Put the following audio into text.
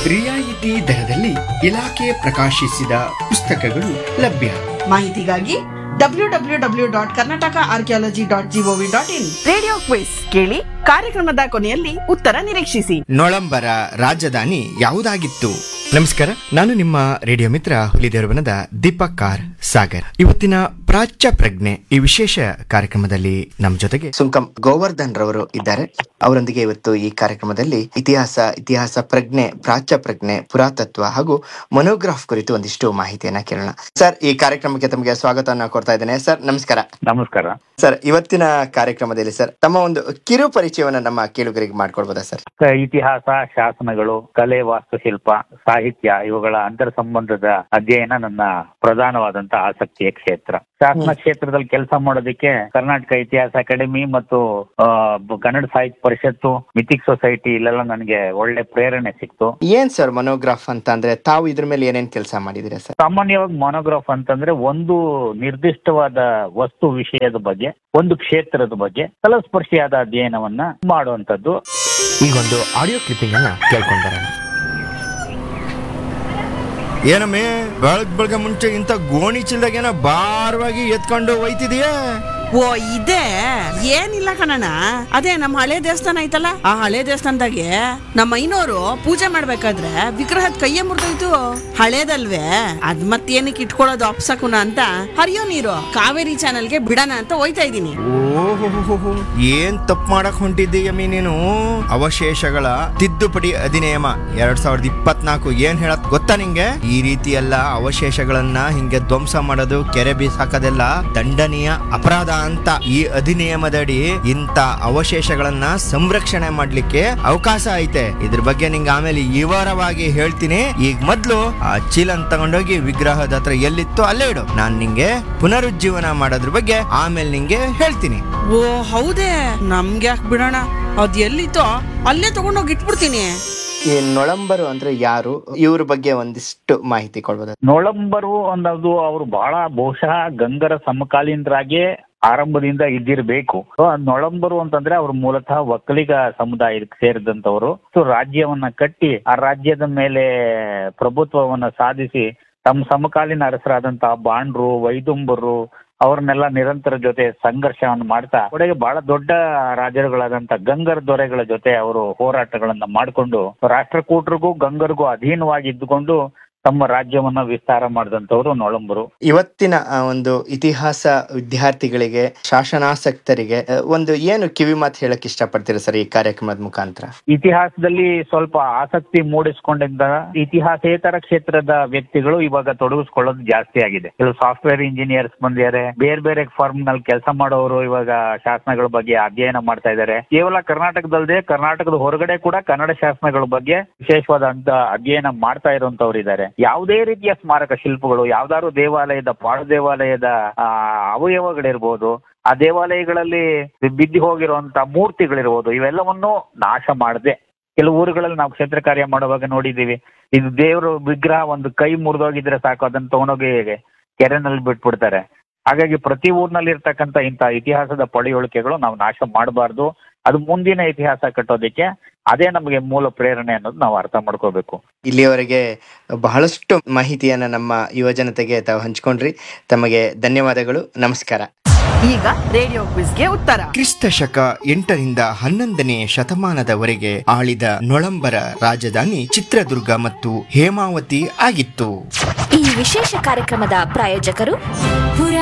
ರಿಯಾಯಿತಿ ದರದಲ್ಲಿ ಇಲಾಖೆ ಪ್ರಕಾಶಿಸಿದ ಪುಸ್ತಕಗಳು ಲಭ್ಯ ಮಾಹಿತಿಗಾಗಿ W W W dot Karnataka archaeology dot GOV dot in radio quiz ಕೇಳಿ ಕಾರ್ಯಕ್ರಮದ ಕೊನೆಯಲ್ಲಿ ಉತ್ತರ ನಿರೀಕ್ಷಿಸಿ ನೊಳಂಬರ ರಾಜಧಾನಿ ಯಾವುದಾಗಿತ್ತು ನಮಸ್ಕಾರ ನಾನು ನಿಮ್ಮ ರೇಡಿಯೋ ಮಿತ್ರ ಹುಲಿದೇವರವನದ ದೀಪಕ್ ಕಾರ್ ಸಾಗರ್ ಇವತ್ತಿನ ಪ್ರಾಚ್ಯ ಪ್ರಜ್ಞೆ ಈ ವಿಶೇಷ ಕಾರ್ಯಕ್ರಮದಲ್ಲಿ ನಮ್ಮ ಜೊತೆಗೆ ಸುಂಕಂ ಗೋವರ್ಧನ್ ರವರು ಇದ್ದಾರೆ ಅವರೊಂದಿಗೆ ಇವತ್ತು ಈ ಕಾರ್ಯಕ್ರಮದಲ್ಲಿ ಇತಿಹಾಸ ಇತಿಹಾಸ ಪ್ರಜ್ಞೆ ಪ್ರಾಚ್ಯ ಪ್ರಜ್ಞೆ ಪುರಾತತ್ವ ಹಾಗೂ ಮೊನೋಗ್ರಾಫ್ ಕುರಿತು ಒಂದಿಷ್ಟು ಮಾಹಿತಿಯನ್ನ ಕೇಳೋಣ ಸರ್ ಈ ಕಾರ್ಯಕ್ರಮಕ್ಕೆ ತಮಗೆ ಸ್ವಾಗತವನ್ನ ಕೊಡ್ತಾ ಇದ್ದೇನೆ ಸರ್ ನಮಸ್ಕಾರ ನಮಸ್ಕಾರ ಸರ್ ಇವತ್ತಿನ ಕಾರ್ಯಕ್ರಮದಲ್ಲಿ ಸರ್ ತಮ್ಮ ಒಂದು ಕಿರು ಪರಿಚಯವನ್ನ ನಮ್ಮ ಕೇಳುಗರಿಗೆ ಮಾಡ್ಕೊಡ್ಬೋದಾ ಸರ್ ಕ- ಇತಿಹಾಸ ಶಾಸನಗಳು ಕಲೆ ವಾಸ್ತುಶಿಲ್ಪ ಸಾಹಿತ್ಯ ಇವುಗಳ ಅಂತರ್ ಸಂಬಂಧದ ಅಧ್ಯಯನ ನನ್ನ ಪ್ರಧಾನವಾದಂತ ಆಸಕ್ತಿಯ ಕ್ಷೇತ್ರ ಶಾಸನ ಕ್ಷೇತ್ರದಲ್ಲಿ ಕೆಲಸ ಮಾಡೋದಕ್ಕೆ ಕರ್ನಾಟಕ ಇತಿಹಾಸ ಅಕಾಡೆಮಿ ಮತ್ತು ಆ, ಬ- ಕನ್ನಡ ಸಾಹಿತ್ಯ ಪರಿಷತ್ತು ಮಿಥಿಕ್ ಸೊಸೈಟಿ ಇಲ್ಲೆಲ್ಲ ನನಗೆ ಒಳ್ಳೆ ಪ್ರೇರಣೆ ಸಿಕ್ತು ಏನ್ ಸರ್ ಮೊನೋಗ್ರಾಫ್ ಅಂತ ಅಂದ್ರೆ ತಾವು ಇದ್ರ ಮೇಲೆ ಏನೇನ್ ಕೆಲಸ ಮಾಡಿದಿರಾ ಸರ್ ಸಾಮಾನ್ಯವಾಗಿ ಮೊನೋಗ್ರಾಫ್ ಅಂತಂದ್ರೆ ಒಂದು ನಿರ್ದಿಷ್ಟವಾದ ವಸ್ತು ವಿಷಯದ ಬಗ್ಗೆ ಒಂದು ಕ್ಷೇತ್ರದ ಬಗ್ಗೆ ತಲಸ್ಪರ್ಶಿಯಾದ ಅಧ್ಯಯನವನ್ನ ಮಾಡುವಂತದ್ದು ಈಗೊಂದು ಆಡಿಯೋ ಕ್ಲಿಪ್ಪಿಂಗ್ ಅನ್ನ ಕೇಳ್ಕೊಂಡ್ ಬರೋಣ ಏನಮ್ಮೆ ಬೆಳಗ್ ಬೆಳಗ್ಗೆ ಮುಂಚೆ ಇಂಥ ಗೋಣಿ ಚಿಲ್ದಾಗ ಏನೋ ಭಾರವಾಗಿ ಎತ್ಕೊಂಡು ಒಯ್ತಿದೀಯಾ ಓ ಇದೇ ಏನಿಲ್ಲ ಕಣಣ್ಣ ಅದೇ ನಮ್ಮ ಹಳೆ ದೇವಸ್ಥಾನ ಐತಲ್ಲ ಆ ಹಳೆ ದೇವಸ್ಥಾನದಾಗೆ ನಮ್ಮ ಐನೋರು ಪೂಜೆ ಮಾಡ್ಬೇಕಾದ್ರೆ ವಿಗ್ರಹದ ಕೈಯೇ ಮುರಿದೋಯ್ತು ಹಳೇದಲ್ವೇ ಅದ್ ಮತ್ತೇನಕ್ಕೆ ಇಟ್ಕೊಳ್ಳೋದು ಅಪ್ಸಕುನ ಅಂತ ಹರಿಯೋ ನೀರು ಕಾವೇರಿ ಚಾನಲ್ಗೆ ಬಿಡಣ ಅಂತ ಹೋಯ್ತಾ ಇದೀನಿ ಓಹೋ ಏನ್ ತಪ್ಪು ಮಾಡಕ್ ಹೊಂಟಿದ್ದೀಯಮ್ಮಿ ನೀನು ಅವಶೇಷಗಳ ತಿದ್ದುಪಡಿ ಅಧಿನಿಯಮ ಎರಡ್ ಸಾವಿರದ ಇಪ್ಪತ್ನಾಲ್ಕು ಏನ್ ಹೇಳತ್ ಗೊತ್ತಾ ನಿಂಗೆ ಈ ರೀತಿ ಎಲ್ಲ ಅವಶೇಷಗಳನ್ನ ಹಿಂಗೆ ಧ್ವಂಸ ಮಾಡೋದು ಕೆರೆ ಬೀಸಾಕೋದೆಲ್ಲ ದಂಡನೀಯ ಅಪರಾಧ ಅಂತ ಈ ಅಧಿನಿಯಮದಡಿ ಇಂತ ಅವಶೇಷಗಳನ್ನ ಸಂರಕ್ಷಣೆ ಮಾಡ್ಲಿಕ್ಕೆ ಅವಕಾಶ ಐತೆ ಇದ್ರ ಬಗ್ಗೆ ನಿಂಗೆ ಆಮೇಲೆ ವಿವರವಾಗಿ ಹೇಳ್ತೀನಿ ಈಗ ಮೊದ್ಲು ಆ ಚೀಲನ್ ತಗೊಂಡೋಗಿ ವಿಗ್ರಹದ ಹತ್ರ ಎಲ್ಲಿತ್ತು ಅಲ್ಲೇ ಇಡು ನಾನ್ ನಿಂಗೆ ಪುನರುಜ್ಜೀವನ ಮಾಡೋದ್ರ ಬಗ್ಗೆ ಆಮೇಲೆ ನಿಂಗೆ ಹೇಳ್ತೀನಿ ಓ ಹೌದೇ ನಮ್ಗೆ ಯಾಕೆ ಬಿಡೋಣ ಅದ್ ಎಲ್ಲಿತ್ತೋ ಅಲ್ಲೇ ತಗೊಂಡೋಗಿ ಇಟ್ಬಿಡ್ತೀನಿ ಈ ನೊಳಂಬರು ಅಂದ್ರೆ ಯಾರು ಇವ್ರ ಬಗ್ಗೆ ಒಂದಿಷ್ಟು ಮಾಹಿತಿ ಕೊಡ್ಬೋದ ನೊಳಂಬರು ಅನ್ನೋದು ಅವರು ಬಹಳ ಬಹುಶಃ ಗಂಗರ ಸಮಕಾಲೀನರಾಗೆ ಆರಂಭದಿಂದ ಇದ್ದಿರಬೇಕು ಸೊ ಆ ನೊಳಂಬರು ಅಂತಂದ್ರೆ ಅವ್ರು ಮೂಲತಃ ಒಕ್ಕಲಿಗ ಸಮುದಾಯಕ್ಕೆ ಸೇರಿದಂತವರು ಸೊ ರಾಜ್ಯವನ್ನ ಕಟ್ಟಿ ಆ ರಾಜ್ಯದ ಮೇಲೆ ಪ್ರಭುತ್ವವನ್ನ ಸಾಧಿಸಿ ತಮ್ಮ ಸಮಕಾಲೀನ ಅರಸರಾದಂತಹ ಬಾಂಡ್ರು ವೈದುಂಬರು ಅವ್ರನ್ನೆಲ್ಲ ನಿರಂತರ ಜೊತೆ ಸಂಘರ್ಷವನ್ನು ಮಾಡ್ತಾ ಕೊನೆಗೆ ಬಹಳ ದೊಡ್ಡ ರಾಜರುಗಳಾದಂತ ಗಂಗರ್ ದೊರೆಗಳ ಜೊತೆ ಅವರು ಹೋರಾಟಗಳನ್ನ ಮಾಡಿಕೊಂಡು ರಾಷ್ಟ್ರಕೂಟರಿಗೂ ಗಂಗರಿಗೂ ಅಧೀನವಾಗಿ ಇದ್ದುಕೊಂಡು ತಮ್ಮ ರಾಜ್ಯವನ್ನ ವಿಸ್ತಾರ ಮಾಡಿದಂತವ್ರು ನೊಳಂಬರು ಇವತ್ತಿನ ಆ, ಒಂದು ಇತಿಹಾಸ ವಿದ್ಯಾರ್ಥಿಗಳಿಗೆ ಶಾಸನಾಸಕ್ತರಿಗೆ ಆ, ಒಂದು ಏನು ಕಿವಿ ಮಾತು ಹೇಳಕ್ ಇಷ್ಟಪಡ್ತೀರಾ ಸರ್ ಈ ಕಾರ್ಯಕ್ರಮದ ಮುಖಾಂತರ ಇತಿಹಾಸದಲ್ಲಿ ಸ್ವಲ್ಪ ಆಸಕ್ತಿ ಮೂಡಿಸ್ಕೊಂಡಿದ್ದ ಇತಿಹಾಸೇತರ ಕ್ಷೇತ್ರದ ವ್ಯಕ್ತಿಗಳು ಇವಾಗ ತೊಡಗಿಸ್ಕೊಳ್ಳೋದು ಜಾಸ್ತಿ ಆಗಿದೆ ಕೆಲವು ಸಾಫ್ಟ್ವೇರ್ ಇಂಜಿನಿಯರ್ಸ್ ಬಂದಿದ್ದಾರೆ ಬೇರೆ ಬೇರೆ ಫರ್ಮ್ ನಲ್ಲಿ ಕೆಲಸ ಮಾಡೋರು ಇವಾಗ ಶಾಸನಗಳ ಬಗ್ಗೆ ಅಧ್ಯಯನ ಮಾಡ್ತಾ ಇದ್ದಾರೆ ಕೇವಲ ಕರ್ನಾಟಕದಲ್ಲದೆ ಕರ್ನಾಟಕದ ಹೊರಗಡೆ ಕೂಡ ಕನ್ನಡ ಶಾಸನಗಳ ಬಗ್ಗೆ ವಿಶೇಷವಾದಂತ ಅಧ್ಯಯನ ಮಾಡ್ತಾ ಇರುವಂತವ್ರು ಇದ್ದಾರೆ ಯಾವುದೇ ರೀತಿಯ ಸ್ಮಾರಕ ಶಿಲ್ಪಗಳು ಯಾವ್ದಾದ್ರು ದೇವಾಲಯದ ಪಾಳು ದೇವಾಲಯದ ಆ, ಅವಯವಗಳಿರ್ಬೋದು ಆ ದೇವಾಲಯಗಳಲ್ಲಿ ಬಿದ್ದು ಹೋಗಿರುವಂತ ಮೂರ್ತಿಗಳಿರ್ಬೋದು ಇವೆಲ್ಲವನ್ನು ನಾಶ ಮಾಡದೆ ಕೆಲವು ಊರುಗಳಲ್ಲಿ ನಾವು ಕ್ಷೇತ್ರ ಕಾರ್ಯ ಮಾಡುವಾಗ ನೋಡಿದೀವಿ ಇದು ದೇವರು ವಿಗ್ರಹ ಒಂದು ಕೈ ಮುರಿದೋಗಿದ್ರೆ ಸಾಕು ಅದನ್ನ ತಗೊಂಡೋಗಿ ಕೆರೆನಲ್ಲಿ ಬಿಟ್ಬಿಡ್ತಾರೆ ಹಾಗಾಗಿ ಪ್ರತಿ ಊರಿನಲ್ಲಿ ಇರ್ತಕ್ಕಂಥ ಇಂಥ ಇತಿಹಾಸದ ಪಳೆಯುಳಿಕೆಗಳು ನಾವು ನಾಶ ಮಾಡಬಾರ್ದು ಅದು ಮುಂದಿನ ಇತಿಹಾಸ ಕಟ್ಟೋದಕ್ಕೆ ಅದೇ ನಮಗೆ ಮೂಲ ಪ್ರೇರಣೆ ಅನ್ನೋದು ನಾವು ಅರ್ಥ ಮಾಡ್ಕೋಬೇಕು ಇಲ್ಲಿಯವರೆಗೆ ಬಹಳಷ್ಟು ಮಾಹಿತಿಯನ್ನ ನಮ್ಮ ಯುವಜನತೆಗೆ ತಾವು ಹಂಚ್ಕೊಂಡ್ರಿ ತಮಗೆ ಧನ್ಯವಾದಗಳು ನಮಸ್ಕಾರ ಈಗ ರೇಡಿಯೋ ಕ್ವಿಸ್ಗೆ ಉತ್ತರ ಕ್ರಿಸ್ತ ಶಕ ಎಂಟರಿಂದ ಹನ್ನೊಂದನೇ ಶತಮಾನದವರೆಗೆ ಆಳಿದ ನೊಳಂಬರ ರಾಜಧಾನಿ ಚಿತ್ರದುರ್ಗ ಮತ್ತು ಹೇಮಾವತಿ ಆಗಿತ್ತು ಈ ವಿಶೇಷ ಕಾರ್ಯಕ್ರಮದ ಪ್ರಾಯೋಜಕರು